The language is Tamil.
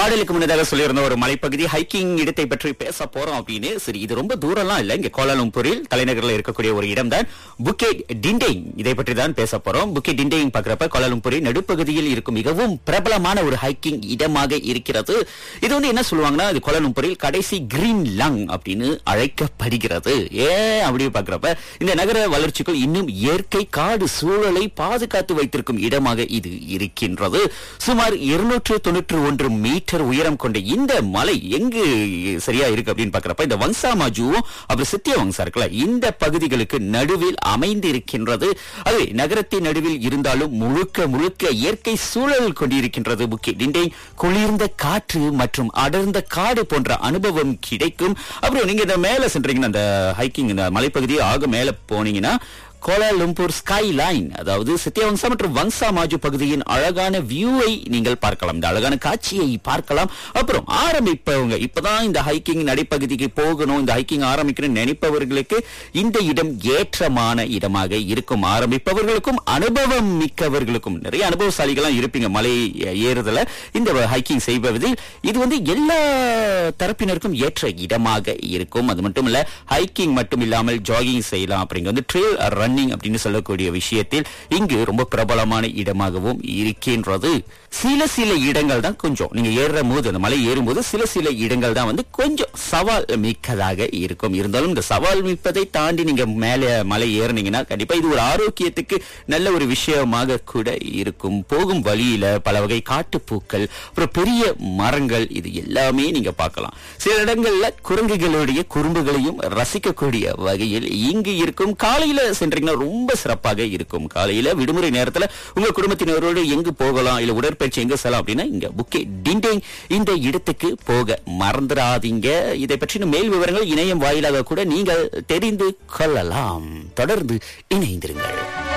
பாடலுக்கு முன்னதாக சொல்லியிருந்த ஒரு மலைப்பகுதி ஹைக்கிங் இடத்தை பற்றி பேச போறோம் அப்படின்னு சரி இது ரொம்ப தூரம்லாம் இல்ல இங்க கோலாலம்பூரில் தலைநகரில் இருக்கக்கூடிய ஒரு இடம் தான் புக்கே டிண்டேங் இதை பற்றி தான் பேச போறோம் புக்கே டிண்டேங் பாக்குறப்ப கோலாலம்பூரின் நடுப்பகுதியில் இருக்கும் மிகவும் பிரபலமான ஒரு ஹைக்கிங் இடமாக இருக்கிறது இது வந்து என்ன சொல்லுவாங்கன்னா இது கோலாலம்பூரில் கடைசி கிரீன் லங் அப்படின்னு அழைக்கப்படுகிறது ஏன் அப்படி பாக்குறப்ப இந்த நகர வளர்ச்சிக்குள் இன்னும் இயற்கை காடு சூழலை பாதுகாத்து வைத்திருக்கும் இடமாக இது இருக்கின்றது சுமார் இருநூற்று தொண்ணூற்று ஒன்று மீட்டர் உயரம் கொண்ட இந்த மலை எங்கு சரியா இருக்கு அப்படின்னு பாக்குறப்ப இந்த வங்சா மாஜுவும் அப்புறம் சித்திய வங்சா இருக்குல்ல இந்த பகுதிகளுக்கு நடுவில் அமைந்து இருக்கின்றது அது நகரத்தின் நடுவில் இருந்தாலும் முழுக்க முழுக்க இயற்கை சூழல் கொண்டிருக்கின்றது முக்கிய டிண்டை குளிர்ந்த காற்று மற்றும் அடர்ந்த காடு போன்ற அனுபவம் கிடைக்கும் அப்புறம் நீங்க இந்த மேல சென்றீங்கன்னா அந்த ஹைக்கிங் இந்த மலைப்பகுதி ஆக மேல போனீங்கன்னா கோலாலம்பூர் ஸ்கை லைன் அதாவது சத்யவங்சா மற்றும் வங்சா மாஜு பகுதியின் அழகான வியூவை நீங்கள் பார்க்கலாம் இந்த அழகான காட்சியை பார்க்கலாம் அப்புறம் ஆரம்பிப்பவங்க இப்பதான் இந்த ஹைக்கிங் நடைப்பகுதிக்கு போகணும் இந்த ஹைக்கிங் ஆரம்பிக்கணும்னு நினைப்பவர்களுக்கு இந்த இடம் ஏற்றமான இடமாக இருக்கும் ஆரம்பிப்பவர்களுக்கும் அனுபவம் மிக்கவர்களுக்கும் நிறைய அனுபவசாலிகளாம் இருப்பீங்க மலை ஏறுதல இந்த ஹைக்கிங் செய்வதில் இது வந்து எல்லா தரப்பினருக்கும் ஏற்ற இடமாக இருக்கும் அது மட்டும் இல்ல ஹைக்கிங் மட்டும் இல்லாமல் ஜாகிங் செய்யலாம் அப்படிங்க வந்து ட்ரெயில் ரன்னிங் அப்படின்னு சொல்லக்கூடிய விஷயத்தில் இங்கு ரொம்ப பிரபலமான இடமாகவும் இருக்கின்றது சில சில இடங்கள் தான் கொஞ்சம் நீங்க ஏறுற போது அந்த மலை ஏறும்போது சில சில இடங்கள் தான் வந்து கொஞ்சம் சவால் மிக்கதாக இருக்கும் இருந்தாலும் இந்த சவால் மிப்பதை தாண்டி நீங்க மேலே மலை ஏறினீங்கன்னா கண்டிப்பா இது ஒரு ஆரோக்கியத்துக்கு நல்ல ஒரு விஷயமாக கூட இருக்கும் போகும் வழியில பல வகை காட்டுப்பூக்கள் அப்புறம் பெரிய மரங்கள் இது எல்லாமே நீங்க பார்க்கலாம் சில இடங்கள்ல குரங்குகளுடைய குறும்புகளையும் ரசிக்கக்கூடிய வகையில் இங்கு இருக்கும் காலையில சென்றீங்கன்னா ரொம்ப சிறப்பாக இருக்கும் காலையில விடுமுறை நேரத்துல உங்க குடும்பத்தினரோடு எங்கு போகலாம் இல்ல உடற்பயிற்சி எங்க செல்லலாம் அப்படின்னா இங்க புக்கே டிண்டிங் இந்த இடத்துக்கு போக மறந்துடாதீங்க இதை பற்றின மேல் விவரங்கள் இணையம் வாயிலாக கூட நீங்கள் தெரிந்து கொள்ளலாம் தொடர்ந்து இணைந்திருங்கள்